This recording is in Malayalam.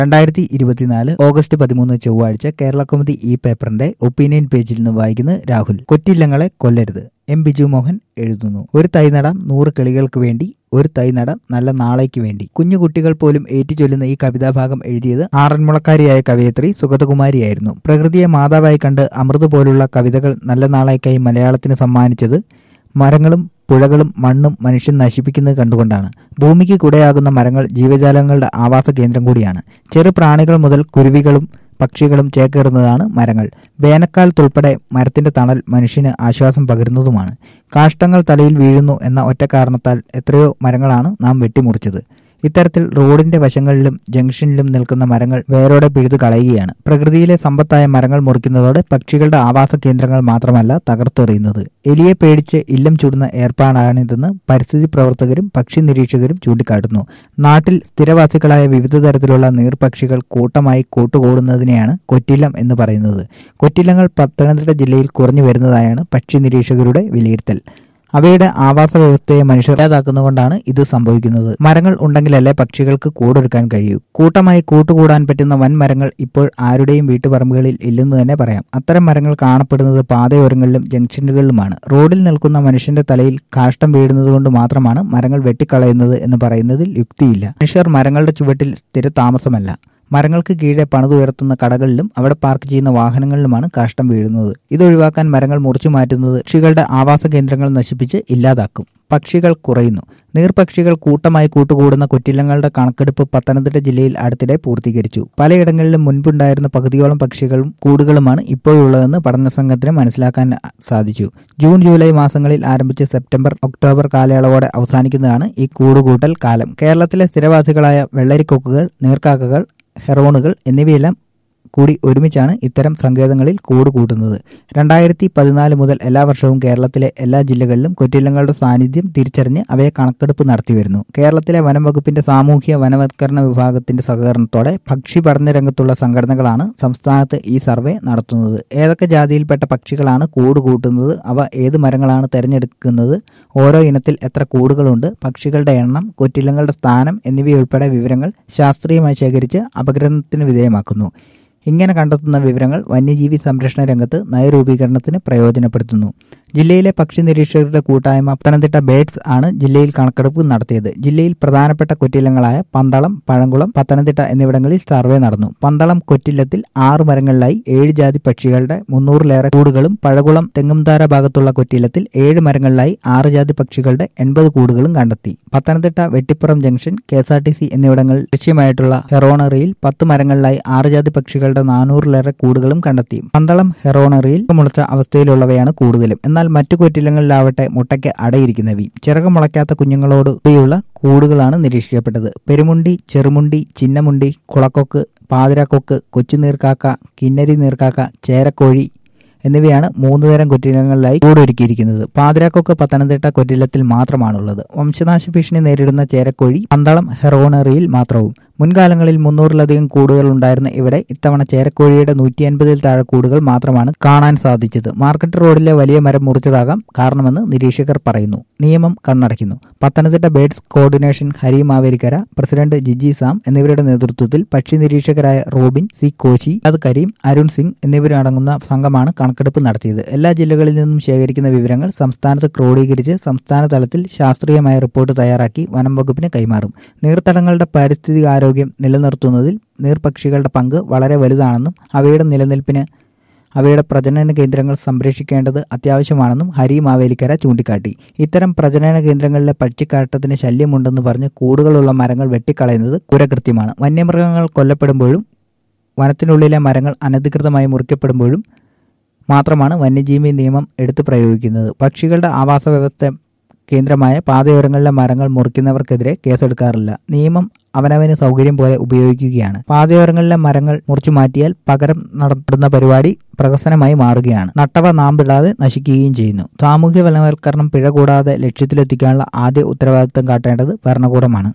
രണ്ടായിരത്തി ഇരുപത്തിനാല് ഓഗസ്റ്റ് പതിമൂന്ന് ചൊവ്വാഴ്ച കേരള കൗമുദി ഈ പേപ്പറിന്റെ ഒപ്പീനിയൻ പേജിൽ നിന്ന് വായിക്കുന്നത് രാഹുൽ കൊറ്റില്ലങ്ങളെ കൊല്ലരുത് എം ബിജു മോഹൻ എഴുതുന്നു ഒരു തൈ നടാം നൂറ് കിളികൾക്ക് വേണ്ടി ഒരു തൈ നടാം നല്ല നാളേക്ക് വേണ്ടി കുഞ്ഞു കുട്ടികൾ പോലും ഏറ്റുചൊല്ലുന്ന ഈ കവിതാഭാഗം എഴുതിയത് ആറന്മുളക്കാരിയായ കവയത്രി സുഗതകുമാരിയായിരുന്നു പ്രകൃതിയെ മാതാവായി കണ്ട് അമൃത് പോലുള്ള കവിതകൾ നല്ല നാളേക്കായി മലയാളത്തിന് സമ്മാനിച്ചത് മരങ്ങളും പുഴകളും മണ്ണും മനുഷ്യൻ നശിപ്പിക്കുന്നത് കണ്ടുകൊണ്ടാണ് ഭൂമിക്ക് കുടയാകുന്ന മരങ്ങൾ ജീവജാലങ്ങളുടെ ആവാസ കേന്ദ്രം കൂടിയാണ് ചെറു പ്രാണികൾ മുതൽ കുരുവികളും പക്ഷികളും ചേക്കേറുന്നതാണ് മരങ്ങൾ വേനൽക്കാലത്തുൾപ്പെടെ മരത്തിന്റെ തണൽ മനുഷ്യന് ആശ്വാസം പകരുന്നതുമാണ് കാഷ്ടങ്ങൾ തലയിൽ വീഴുന്നു എന്ന ഒറ്റ കാരണത്താൽ എത്രയോ മരങ്ങളാണ് നാം വെട്ടിമുറിച്ചത് ഇത്തരത്തിൽ റോഡിന്റെ വശങ്ങളിലും ജംഗ്ഷനിലും നിൽക്കുന്ന മരങ്ങൾ വേരോടെ പിഴുതു കളയുകയാണ് പ്രകൃതിയിലെ സമ്പത്തായ മരങ്ങൾ മുറിക്കുന്നതോടെ പക്ഷികളുടെ ആവാസ കേന്ദ്രങ്ങൾ മാത്രമല്ല തകർത്തെറിയുന്നത് എലിയെ പേടിച്ച് ഇല്ലം ചൂടുന്ന ഏർപ്പാടാണിതെന്ന് പരിസ്ഥിതി പ്രവർത്തകരും പക്ഷി നിരീക്ഷകരും ചൂണ്ടിക്കാട്ടുന്നു നാട്ടിൽ സ്ഥിരവാസികളായ വിവിധ തരത്തിലുള്ള നീർപക്ഷികൾ കൂട്ടമായി കൂട്ടുകൂടുന്നതിനെയാണ് കൊറ്റില്ലം എന്ന് പറയുന്നത് കൊറ്റില്ലങ്ങൾ പത്തനംതിട്ട ജില്ലയിൽ കുറഞ്ഞു വരുന്നതായാണ് പക്ഷി നിരീക്ഷകരുടെ വിലയിരുത്തൽ അവയുടെ ആവാസ വ്യവസ്ഥയെ മനുഷ്യർ ഇല്ലാതാക്കുന്നതുകൊണ്ടാണ് ഇത് സംഭവിക്കുന്നത് മരങ്ങൾ ഉണ്ടെങ്കിലല്ലേ പക്ഷികൾക്ക് കൂടൊരുക്കാൻ കഴിയൂ കൂട്ടമായി കൂട്ടുകൂടാൻ പറ്റുന്ന വൻ മരങ്ങൾ ഇപ്പോൾ ആരുടെയും വീട്ടുപറമ്പുകളിൽ ഇല്ലെന്ന് തന്നെ പറയാം അത്തരം മരങ്ങൾ കാണപ്പെടുന്നത് പാതയോരങ്ങളിലും ജംഗ്ഷനുകളിലുമാണ് റോഡിൽ നിൽക്കുന്ന മനുഷ്യന്റെ തലയിൽ കാഷ്ടം വീഴുന്നതുകൊണ്ട് മാത്രമാണ് മരങ്ങൾ വെട്ടിക്കളയുന്നത് എന്ന് പറയുന്നതിൽ യുക്തിയില്ല മനുഷ്യർ മരങ്ങളുടെ ചുവട്ടിൽ സ്ഥിര താമസമല്ല മരങ്ങൾക്ക് കീഴെ പണിതുയർത്തുന്ന കടകളിലും അവിടെ പാർക്ക് ചെയ്യുന്ന വാഹനങ്ങളിലുമാണ് കാഷ്ടം വീഴുന്നത് ഇതൊഴിവാക്കാൻ മരങ്ങൾ മുറിച്ചു മാറ്റുന്നത് പക്ഷികളുടെ ആവാസ കേന്ദ്രങ്ങൾ നശിപ്പിച്ച് ഇല്ലാതാക്കും പക്ഷികൾ കുറയുന്നു നീർപക്ഷികൾ കൂട്ടമായി കൂട്ടുകൂടുന്ന കൊറ്റില്ലങ്ങളുടെ കണക്കെടുപ്പ് പത്തനംതിട്ട ജില്ലയിൽ അടുത്തിടെ പൂർത്തീകരിച്ചു പലയിടങ്ങളിലും മുൻപുണ്ടായിരുന്ന പകുതിയോളം പക്ഷികളും കൂടുകളുമാണ് ഇപ്പോഴുള്ളതെന്ന് പഠന സംഘത്തിന് മനസ്സിലാക്കാൻ സാധിച്ചു ജൂൺ ജൂലൈ മാസങ്ങളിൽ ആരംഭിച്ച് സെപ്റ്റംബർ ഒക്ടോബർ കാലയളവോടെ അവസാനിക്കുന്നതാണ് ഈ കൂടുകൂട്ടൽ കാലം കേരളത്തിലെ സ്ഥിരവാസികളായ വെള്ളരിക്കൊക്കുകൾ നീർക്കാക്കകൾ ഹെറോണുകൾ എന്നിവയെല്ലാം കൂടി ഒരുമിച്ചാണ് ഇത്തരം സങ്കേതങ്ങളിൽ കൂട് കൂട്ടുന്നത് രണ്ടായിരത്തി പതിനാല് മുതൽ എല്ലാ വർഷവും കേരളത്തിലെ എല്ലാ ജില്ലകളിലും കൊറ്റില്ലങ്ങളുടെ സാന്നിധ്യം തിരിച്ചറിഞ്ഞ് അവയെ കണക്കെടുപ്പ് നടത്തിവരുന്നു കേരളത്തിലെ വനം വകുപ്പിന്റെ സാമൂഹ്യ വനവത്കരണ വിഭാഗത്തിന്റെ സഹകരണത്തോടെ പക്ഷി പഠന രംഗത്തുള്ള സംഘടനകളാണ് സംസ്ഥാനത്ത് ഈ സർവേ നടത്തുന്നത് ഏതൊക്കെ ജാതിയിൽപ്പെട്ട പക്ഷികളാണ് കൂട് കൂട്ടുന്നത് അവ ഏത് മരങ്ങളാണ് തിരഞ്ഞെടുക്കുന്നത് ഓരോ ഇനത്തിൽ എത്ര കൂടുകളുണ്ട് പക്ഷികളുടെ എണ്ണം കൊറ്റില്ലങ്ങളുടെ സ്ഥാനം എന്നിവയുൾപ്പെടെ വിവരങ്ങൾ ശാസ്ത്രീയമായി ശേഖരിച്ച് അപഗ്രഥനത്തിന് വിധേയമാക്കുന്നു ഇങ്ങനെ കണ്ടെത്തുന്ന വിവരങ്ങൾ വന്യജീവി സംരക്ഷണ രംഗത്ത് നയരൂപീകരണത്തിന് പ്രയോജനപ്പെടുത്തുന്നു ജില്ലയിലെ പക്ഷി നിരീക്ഷകരുടെ കൂട്ടായ്മ പത്തനംതിട്ട ബേഡ്സ് ആണ് ജില്ലയിൽ കണക്കെടുപ്പ് നടത്തിയത് ജില്ലയിൽ പ്രധാനപ്പെട്ട കൊറ്റില്ലങ്ങളായ പന്തളം പഴങ്കുളം പത്തനംതിട്ട എന്നിവിടങ്ങളിൽ സർവേ നടന്നു പന്തളം കൊറ്റില്ലത്തിൽ ആറ് മരങ്ങളിലായി ഏഴ് ജാതി പക്ഷികളുടെ മുന്നൂറിലേറെ കൂടുകളും പഴകുളം തെങ്ങുംതാര ഭാഗത്തുള്ള കൊറ്റില്ലത്തിൽ ഏഴ് മരങ്ങളിലായി ആറ് ജാതി പക്ഷികളുടെ എൺപത് കൂടുകളും കണ്ടെത്തി Pathanamthitta Vettippuram junction K S R T C എന്നിവിടങ്ങളിൽ ദൃശ്യമായിട്ടുള്ള ഹെറോണറിയിൽ പത്ത് മരങ്ങളിലായി ആറ് ജാതി പക്ഷികളുടെ നാനൂറിലേറെ കൂടുകളും കണ്ടെത്തി പന്തളം ഹെറോണറിയിൽ മുളച്ച അവസ്ഥയിലുള്ളവയാണ് കൂടുതലും എന്നാൽ മറ്റു കൊറ്റില്ലങ്ങളിലാവട്ടെ മുട്ടയ്ക്ക് അടയിരിക്കുന്നവയും ചിറക് മുളയ്ക്കാത്ത കുഞ്ഞുങ്ങളോടുകൂടിയുള്ള കൂടുകളാണ് നിരീക്ഷിക്കപ്പെട്ടത് പെരുമുണ്ടി ചെറുമുണ്ടി ചിന്നമുണ്ടി കുളക്കൊക്ക് പാതിരാക്കൊക്ക് കൊച്ചുനീർക്കാക്ക കിന്നരി നീർക്കാക്ക ചേരക്കോഴി എന്നിവയാണ് മൂന്ന് തരം കൊറ്റില്ലങ്ങളിലായി കൂടൊരുക്കിയിരിക്കുന്നത് പാതിരാക്കൊക്കെ പത്തനംതിട്ട കൊറ്റില്ലത്തിൽ മാത്രമാണുള്ളത് വംശനാശ ഭീഷണി നേരിടുന്ന ചേരക്കോഴി പന്തളം ഹെറോണറിയിൽ മാത്രവും മുൻകാലങ്ങളിൽ മുന്നൂറിലധികം കൂടുകൾ ഉണ്ടായിരുന്ന ഇവിടെ ഇത്തവണ ചേരക്കോഴിയുടെ നൂറ്റി അൻപതിൽ താഴെ കൂടുകൾ മാത്രമാണ് കാണാൻ സാധിച്ചത് മാർക്കറ്റ് റോഡിലെ വലിയ മരം മുറിച്ചതാകാം കാരണമെന്ന് നിരീക്ഷകർ പറയുന്നു നിയമം കണ്ണടയ്ക്കുന്നു Pathanamthitta birds coordination Hari Mavelikkara president Jiji Sam എന്നിവരുടെ നേതൃത്വത്തിൽ പക്ഷി നിരീക്ഷകരായ റോബിൻ സി കോശി അത് കരീം അരുൺ സിംഗ് എന്നിവരടങ്ങുന്ന സംഘമാണ് കണക്കെടുപ്പ് നടത്തിയത് എല്ലാ ജില്ലകളിൽ നിന്നും ശേഖരിക്കുന്ന വിവരങ്ങൾ സംസ്ഥാനത്ത് ക്രോഡീകരിച്ച് സംസ്ഥാന തലത്തിൽ ശാസ്ത്രീയമായ റിപ്പോർട്ട് തയ്യാറാക്കി വനം വകുപ്പിന് കൈമാറും നീർത്തടങ്ങളുടെ പാരിസ്ഥിതിക ആരോഗ്യം നിലനിർത്തുന്നതിൽ നീർപക്ഷികളുടെ പങ്ക് വളരെ വലുതാണെന്നും അവയുടെ നിലനിൽപ്പിന് അവയുടെ പ്രജനന കേന്ദ്രങ്ങൾ സംരക്ഷിക്കേണ്ടത് അത്യാവശ്യമാണെന്നും ഹരി മാവേലിക്കര ചൂണ്ടിക്കാട്ടി ഇത്തരം പ്രജനന കേന്ദ്രങ്ങളിലെ പക്ഷിക്കാട്ടത്തിന് ശല്യമുണ്ടെന്ന് പറഞ്ഞ് കൂടുകളുള്ള മരങ്ങൾ വെട്ടിക്കളയുന്നത് കുരകൃത്യമാണ് വന്യമൃഗങ്ങൾ കൊല്ലപ്പെടുമ്പോഴും വനത്തിനുള്ളിലെ മരങ്ങൾ അനധികൃതമായി മുറിക്കപ്പെടുമ്പോഴും മാത്രമാണ് വന്യജീവി നിയമം എടുത്തു പ്രയോഗിക്കുന്നത് പക്ഷികളുടെ ആവാസ വ്യവസ്ഥ കേന്ദ്രമായ പാതയോരങ്ങളിലെ മരങ്ങൾ മുറിക്കുന്നവർക്കെതിരെ കേസെടുക്കാറില്ല നിയമം അവനവന് സൗകര്യം പോലെ ഉപയോഗിക്കുകയാണ് പാതയോരങ്ങളിലെ മരങ്ങൾ മുറിച്ചു മാറ്റിയാൽ പകരം നടത്തുന്ന പരിപാടി പ്രഹസനമായി മാറുകയാണ് നട്ടവ നാമ്പിടാതെ നശിക്കുകയും ചെയ്യുന്നു സാമൂഹ്യ വനവൽക്കരണം പിഴ കൂടാതെ ലക്ഷ്യത്തിലെത്തിക്കാനുള്ള ആദ്യ ഉത്തരവാദിത്തം കാട്ടേണ്ടത് ഭരണകൂടമാണ്